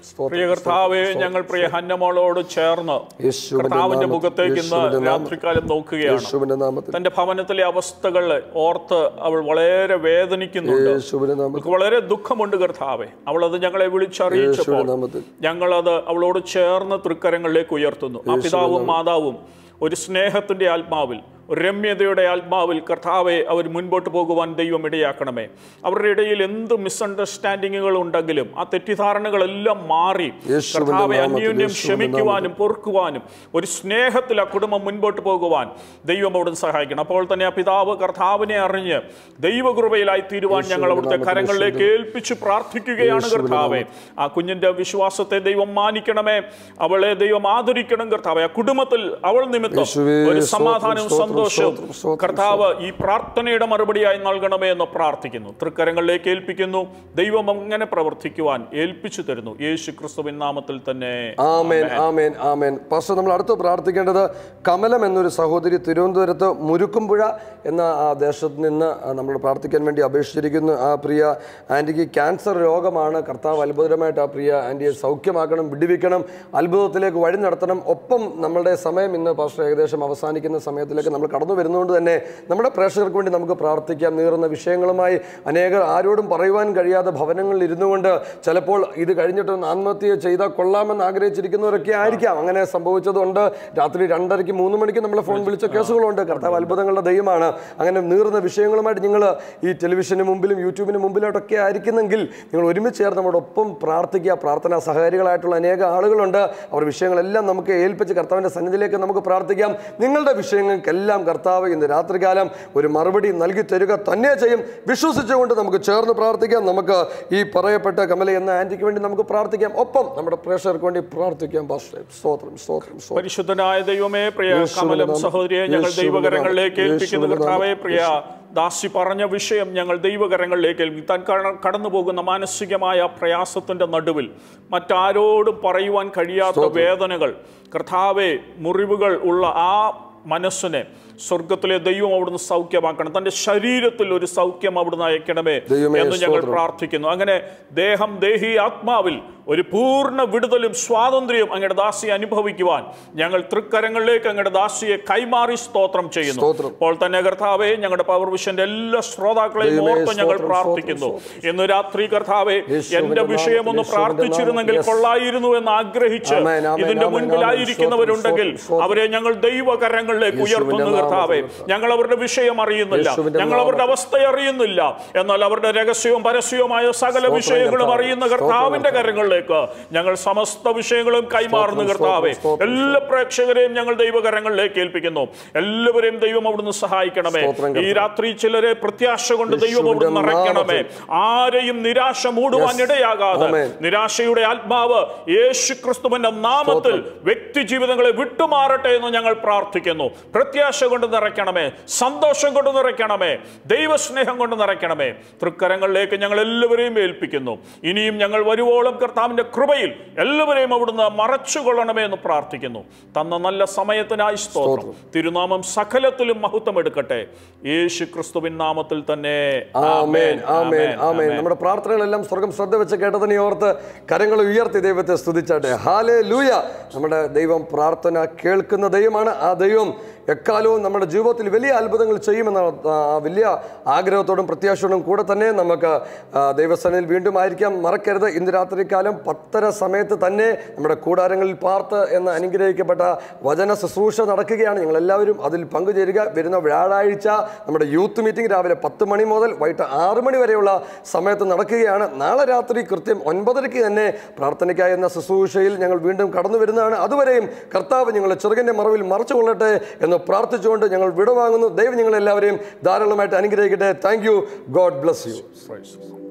സ്തോത്രം പ്രിയ കർത്താവെ ഞങ്ങൾ പ്രിയ ഹന്നമോളോട് ചേർന്ന് യേശുവിന്റെ കർത്താവിന്റെ നാമത്തിൽ, മുഖത്തേക്ക് ഇന്ന് യേശുവിന്റെ നാമത്തിൽ, രാത്രികാലം നോക്കുകയാണ് യേശുവിന്റെ നാമത്തിൽ തന്റെ ഭവനത്തിലെ അവസ്ഥകൾ ഓർത്ത് അവൾ വളരെ വേദനിക്കുന്നുണ്ട് യേശുവിന്റെ നാമത്തിൽ അവൾക്ക് വളരെ ദുഃഖമുണ്ട് കർത്താവെ അവൾ അത് ഞങ്ങളെ വിളിച്ചറിയിച്ചപ്പോൾ യേശുവിന്റെ നാമത്തിൽ ഞങ്ങളത് അവളോട് ചേർന്ന് തൃക്കരങ്ങളിലേക്ക് ഉയർത്തുന്നു ആ പിതാവും മാതാവും ഒരു സ്നേഹത്തിന്റെ ആത്മാവിൽ ഒരു രമ്യതയുടെ ആത്മാവിൽ കർത്താവെ അവർ മുൻപോട്ട് പോകുവാൻ ദൈവം ഇടയാക്കണമേ അവരുടെ ഇടയിൽ എന്ത് മിസ്അണ്ടർസ്റ്റാൻഡിങ്ങുകൾ ഉണ്ടെങ്കിലും ആ തെറ്റിദ്ധാരണകളെല്ലാം മാറി യേശുവിന്റെ കർത്താവെ നാമത്തിൽ, അന്യോന്യം യേശുവിന്റെ ക്ഷമിക്കുവാനും പൊറുക്കുവാനും ഒരു സ്നേഹത്തിൽ ആ കുടുംബം മുൻപോട്ട് പോകുവാൻ ദൈവം അവിടുന്ന് സഹായിക്കണം അപ്പോൾ തന്നെ ആ പിതാവ് കർത്താവിനെ അറിഞ്ഞ് ദൈവകൃപയിലായി തീരുവാൻ ഞങ്ങൾ അവിടുത്തെ കരങ്ങളിലേക്ക് ഏൽപ്പിച്ച് പ്രാർത്ഥിക്കുകയാണ് കർത്താവെ ആ കുഞ്ഞിന്റെ വിശ്വാസത്തെ ദൈവം മാനിക്കണമേ അവളെ ദൈവം ആദരിക്കണം കർത്താവെ ആ കുടുംബത്തിൽ അവൾ നിമിത്തം യേശുവേ, ഒരു സ്തോത്രം, സമാധാനവും സ്തോത്രം, സന്തോഷവും സ്തോത്രം, സ്തോത്രം, കർത്താവ് ഈ പ്രാർത്ഥനയുടെ മറുപടിയായി നൽകണമേ എന്ന് പ്രാർത്ഥിക്കുന്നു തൃക്കരങ്ങളിലേക്ക് ഏൽപ്പിക്കുന്നു ദൈവം അങ്ങനെ പ്രവർത്തിക്കുവാൻ ഏൽപ്പിച്ചു തരുന്നു യേശു ക്രിസ്തുവിൻ നാമത്തിൽ തന്നെ ആമേൻ ആമേൻ ആമേൻ പാസ്റ്റർ നമ്മൾ അടുത്ത് പ്രാർത്ഥിക്കേണ്ടത് കമലം എന്നൊരു സഹോദരി തിരുവനന്തപുരത്ത് മുരുക്കുംപുഴ എന്ന ആ ദേശത്ത് നിന്ന് ആ, നമ്മൾ പ്രാർത്ഥിക്കാൻ വേണ്ടി അപേക്ഷിച്ചിരിക്കുന്നു ആ പ്രിയ ആൻറ്റിക്ക് ക്യാൻസർ രോഗമാണ് കർത്താവ് അത്ഭുതകരമായിട്ട് ആ പ്രിയ ആൻറ്റിയെ സൗഖ്യമാക്കണം വിടുവിക്കണം അത്ഭുതത്തിലേക്ക് വഴി നടത്തണം ഒപ്പം നമ്മളുടെ സമയം ഇന്ന് പാസ്റ്റർ ഏകദേശം അവസാനിക്കുന്ന സമയത്തിലേക്ക് നമ്മൾ കടന്നു വരുന്നതുകൊണ്ട് തന്നെ നമ്മുടെ പ്രേക്ഷകർക്ക് വേണ്ടി നമുക്ക് പ്രാർത്ഥിക്കാം നീറുന്ന വിഷയങ്ങളുമായി അനേകർ ആരോടും പറയുവാൻ കഴിയാതെ ഭവനങ്ങളിൽ ഇരുന്നു കൊണ്ട് ചിലപ്പോൾ ഇത് കഴിഞ്ഞിട്ടൊന്ന് ആത്മഹത്യ ചെയ്താൽ കൊള്ളാമെന്ന് ആഗ്രഹിച്ചിരിക്കുന്നവരൊക്കെ ആയിരിക്കാം അങ്ങനെ സംഭവിച്ചതുകൊണ്ട് രാത്രി രണ്ടരയ്ക്ക് മൂന്ന് മണിക്ക് നമ്മളെ ഫോൺ വിളിച്ച കേസുകളുണ്ട് കർത്താവ് അത്ഭുതങ്ങളുടെ ദൈവമാണ് അങ്ങനെ നീറുന്ന വിഷയങ്ങളുമായിട്ട് നിങ്ങൾ ഈ ടെലിവിഷന് മുമ്പിലും യൂട്യൂബിന് മുമ്പിലോട്ടൊക്കെ ആയിരിക്കുന്നെങ്കിൽ നിങ്ങൾ ഒരുമിച്ച് ചേർന്ന് നമ്മുടെ ഒപ്പം പ്രാർത്ഥിക്കുക പ്രാർത്ഥനാ സഹകാരികളായിട്ടുള്ള അനേക ആളുകളുണ്ട് അവർ വിഷയങ്ങളെല്ലാം നമുക്ക് ഏൽപ്പിച്ച് കർത്താവിൻ്റെ സന്നിധിയിലേക്ക് നമുക്ക് പ്രാർത്ഥിക്കാം നിങ്ങളുടെ വിഷയങ്ങൾക്കെല്ലാം കർത്താവ് ഇന്ന് രാത്രികാലം ഒരു മറുപടി നൽകി തരിക തന്നെ ചെയ്യും വിശ്വസിച്ചുകൊണ്ട് നമുക്ക് ചേർന്ന് പ്രാർത്ഥിക്കാം നമുക്ക് ഈ പറയപ്പെട്ട കമല എന്ന ആൻറ്റിക്ക് വേണ്ടി നമുക്ക് പ്രാർത്ഥിക്കാം ഒപ്പം നമ്മുടെ പ്രേക്ഷകർക്ക് വേണ്ടി പ്രാർത്ഥിക്കാം പാസ്റ്ററെ. സ്തോത്രം സ്തോത്രം സ്തോത്രം പരിശുദ്ധനായ ദൈവമേ പ്രിയ യേശുവിന്റെ കമലം നാമം- സഹോദരിയെ ഞങ്ങൾ യേശുവിന്റെ ദൈവകരങ്ങളിലേക്ക് നാമം- ഏൽപ്പിക്കുന്നു യേശുവിന്റെ കർത്താവെ നാമം- പ്രിയ ദാസി പറഞ്ഞ വിഷയം ഞങ്ങൾ ദൈവകരങ്ങളിലേക്ക് ഏൽപ്പിക്കും താൻ കട- കടന്നു പോകുന്ന മാനസികമായ പ്രയാസത്തിന്റെ നടുവിൽ മറ്റാരോടും പറയുവാൻ കഴിയാത്ത വേദനകൾ കർത്താവെ മുറിവുകൾ ഉള്ള ആ മനസ്സിനെ സ്വർഗത്തിലെ ദൈവം അവിടുന്ന് സൗഖ്യമാക്കണം തന്റെ ശരീരത്തിൽ ഒരു സൗഖ്യം അവിടുന്ന് അയക്കണമേ ദൈവമേ, എന്ന് ഞങ്ങൾ സ്തോത്രം. പ്രാർത്ഥിക്കുന്നു അങ്ങനെ ദേഹം ദേഹി ആത്മാവിൽ ഒരു പൂർണ്ണ വിടുതലും സ്വാതന്ത്ര്യവും അങ്ങയുടെ ദാസിയെ അനുഭവിക്കുവാൻ ഞങ്ങൾ തൃക്കരങ്ങളിലേക്ക് അങ്ങയുടെ ദാസിയെ കൈമാറി സ്തോത്രം ചെയ്യുന്നു സ്തോത്രം. അപ്പോൾ തന്നെ കർത്താവെ ഞങ്ങളുടെ പവർ വിഷന്റെ എല്ലാ ശ്രോതാക്കളെയും ദൈവമേ, ഓർത്ത് ഞങ്ങൾ സ്തോത്രം, പ്രാർത്ഥിക്കുന്നു സ്തോത്രം, ഇന്ന് രാത്രി കർത്താവെ യേശുവിന്റെ എന്റെ വിഷയം ഒന്ന് നാമത്തിൽ, പ്രാർത്ഥിച്ചിരുന്നെങ്കിൽ യേശുവിന്റെ കൊള്ളായിരുന്നു എന്ന് ആഗ്രഹിച്ച് ആമേൻ, ആമേൻ, ഇതിന്റെ ആമേൻ, മുൻപിലായിരിക്കുന്നവരുണ്ടെങ്കിൽ ആമേൻ. സ്തോത്രം, അവരെ ഞങ്ങൾ ദൈവകരങ്ങളിലേക്ക് യേശുവിന്റെ ഉയർത്തുന്നു നാമത്തിൽ, കർത്താവെ കർത്താവേ. ഞങ്ങൾ അവരുടെ വിഷയം അറിയുന്നില്ല യേശുവിന്റെ ഞങ്ങൾ അവരുടെ അവസ്ഥ അറിയുന്നില്ല എന്നാൽ അവരുടെ രഹസ്യവും പരസ്യവുമായ സകല സ്തോത്രം വിഷയങ്ങളും കർത്താവേ. അറിയുന്ന സ്തോത്രം കർത്താവിന്റെ കർത്താവേ. കരങ്ങളിലേക്ക് ഞങ്ങൾ സമസ്ത വിഷയങ്ങളും കൈമാറുന്നു സ്തോത്രം, കർത്താവെ സ്തോത്രം, എല്ലാ പ്രേക്ഷകരെയും ഞങ്ങൾ ദൈവകരങ്ങളിലേക്ക് ഏൽപ്പിക്കുന്നു എല്ലാവരെയും ദൈവം അവിടുന്ന് സഹായിക്കണമേ സ്തോത്രം ഈ കർത്താവേ. രാത്രി ചിലരെ പ്രത്യാശ കൊണ്ട് ദൈവം യേശുവിന്റെ അവിടുന്ന് നിറയ്ക്കണമേ ആരെയും നിരാശ മൂടുവാൻ Yes. ഇടയാകാതെ ആമേൻ. നിരാശയുടെ ആത്മാവ് യേശു ക്രിസ്തുവിന്റെ നാമത്തിൽ വ്യക്തി ജീവിതങ്ങളെ വിട്ടുമാറട്ടെ എന്ന് ഞങ്ങൾ പ്രാർത്ഥിക്കുന്നു പ്രത്യാശ കൊണ്ട് നിറയ്ക്കണമേ സന്തോഷം കൊണ്ട് നിറയ്ക്കണമേ ദൈവസ്നേഹം കൊണ്ട് നിറയ്ക്കണമേ തൃക്കരങ്ങളിലേക്ക് ഞങ്ങൾ എല്ലാവരെയും ഏൽപ്പിക്കുന്നു ഇനിയും ഞങ്ങൾ വരുവോളം കർത്താവിന്റെ കൃപയിൽ എല്ലാവരെയും അവിടുന്ന് മറച്ചുകൊള്ളണമേ എന്ന് പ്രാർത്ഥിക്കുന്നു തന്ന നല്ല സമയത്തിനായി സ്തോത്രം തിരുനാമം സകലത്തിലും മഹത്വം എടുക്കട്ടെ യേശു ക്രിസ്തുവിൻ നാമത്തിൽ തന്നെ ആമേൻ ആമേൻ ആമേൻ നമ്മുടെ പ്രാർത്ഥനകളെല്ലാം സ്വർഗം ശ്രദ്ധ വെച്ച് കേട്ടതിനെ ഓർത്ത് കരങ്ങൾ ഉയർത്തി ദൈവത്തെ സ്തുതിച്ചാട്ടെ ഹാലേ ലൂയ നമ്മുടെ ദൈവം പ്രാർത്ഥന കേൾക്കുന്ന ദൈവമാണ് ആ ദൈവം എക്കാലവും നമ്മുടെ ജീവിതത്തിൽ വലിയ അത്ഭുതങ്ങൾ ചെയ്യുമെന്ന ആ, വലിയ ആഗ്രഹത്തോടും പ്രത്യാശയോടും കൂടെ തന്നെ നമുക്ക് ആ, ദൈവസേനയിൽ വീണ്ടും ആയിരിക്കാം മറക്കരുത് ഇന്ന് രാത്രികാലം പത്തര സമയത്ത് തന്നെ നമ്മുടെ കൂടാരങ്ങളിൽ പാർത്ത് എന്ന അനുഗ്രഹിക്കപ്പെട്ട വചന ശുശ്രൂഷ നടക്കുകയാണ് നിങ്ങൾ എല്ലാവരും അതിൽ പങ്കുചേരുക വരുന്ന വ്യാഴാഴ്ച നമ്മുടെ യൂത്ത് മീറ്റിംഗ് രാവിലെ പത്ത് മണി മുതൽ വൈകിട്ട് ആറ് മണി വരെയുള്ള സമയത്ത് നടക്കുകയാണ് നാളെ രാത്രി കൃത്യം ഒൻപതരയ്ക്ക് തന്നെ പ്രാർത്ഥനയ്ക്കായി എന്ന ശുശ്രൂഷയിൽ ഞങ്ങൾ വീണ്ടും കടന്നു വരുന്നതാണ് അതുവരെയും കർത്താവ് ഞങ്ങളെ ചെറുകൻ്റെ മറവിൽ മറച്ചു കൊള്ളട്ടെ എന്ന് പ്രാർത്ഥിച്ചുകൊണ്ട് ഞങ്ങൾ വിടവാങ്ങുന്നു ദൈവം നിങ്ങളെല്ലാവരെയും ധാരാളമായിട്ട് അനുഗ്രഹിക്കട്ടെ thank you God bless U